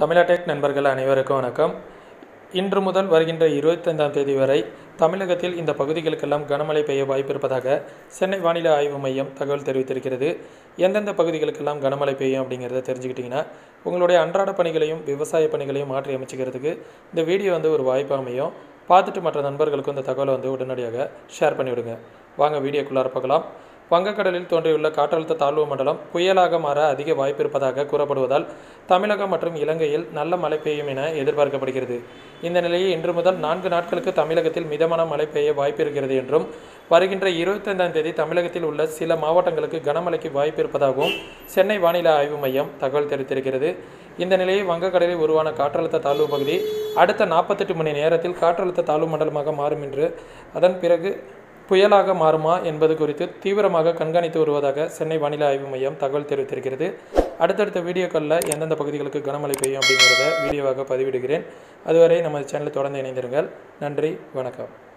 தமிழா டெக் நண்பர்கள் அனைவருக்கும் வணக்கம் இன்று முதல் வருகின்ற இருபத்தைந்தாம் தேதி வரை தமிழகத்தில் இந்த பகுதிகளுக்கெல்லாம் கனமழை பெய்ய வாய்ப்பு இருப்பதாக சென்னை வானிலை ஆய்வு மையம் தகவல் தெரிவித்திருக்கிறது எந்தெந்த பகுதிகளுக்கெல்லாம் கனமழை பெய்யும் அப்படிங்கிறத தெரிஞ்சுக்கிட்டிங்கன்னா உங்களுடைய அன்றாட பணிகளையும் விவசாய பணிகளையும் மாற்றி அமைச்சிக்கிறதுக்கு இந்த வீடியோ வந்து ஒரு வாய்ப்பு அமையும் பார்த்துட்டு மற்ற நண்பர்களுக்கும் இந்த தகவலை வந்து உடனடியாக ஷேர் பண்ணிவிடுங்க வாங்க வீடியோக்குள்ளார பார்க்கலாம் வங்கக்கடலில் தோன்றியுள்ள காற்றழுத்த தாழ்வு மண்டலம் புயலாக மாற அதிக வாய்ப்பு இருப்பதாக கூறப்படுவதால் தமிழகம் மற்றும் இலங்கையில் நல்ல மழை பெய்யும் என எதிர்பார்க்கப்படுகிறது இந்த நிலையை இன்று முதல் நான்கு நாட்களுக்கு தமிழகத்தில் மிதமான மழை பெய்ய வாய்ப்பு இருக்கிறது என்றும் வருகின்ற இருபத்தைந்தாம் தேதி தமிழகத்தில் உள்ள சில மாவட்டங்களுக்கு கனமழைக்கு வாய்ப்பு இருப்பதாகவும் சென்னை வானிலை ஆய்வு மையம் தகவல் தெரிவித்திருக்கிறது இந்த நிலையை வங்கக்கடலில் உருவான காற்றழுத்த தாழ்வு பகுதி அடுத்த நாற்பத்தெட்டு மணி நேரத்தில் காற்றழுத்த தாழ்வு மண்டலமாக மாறும் என்று அதன் பிறகு புயலாக மாறுமா என்பது குறித்து தீவிரமாக கண்காணித்து வருவதாக சென்னை வானிலை ஆய்வு மையம் தகவல் தெரிவித்திருக்கிறது அடுத்தடுத்த வீடியோக்களில் எந்தெந்த பகுதிகளுக்கு கனமழை பெய்யும் அப்படிங்கிறத வீடியோவாக பதிவிடுகிறேன் அதுவரை நம்ம சேனலை தொடர்ந்து இணைந்திருங்கள் நன்றி வணக்கம்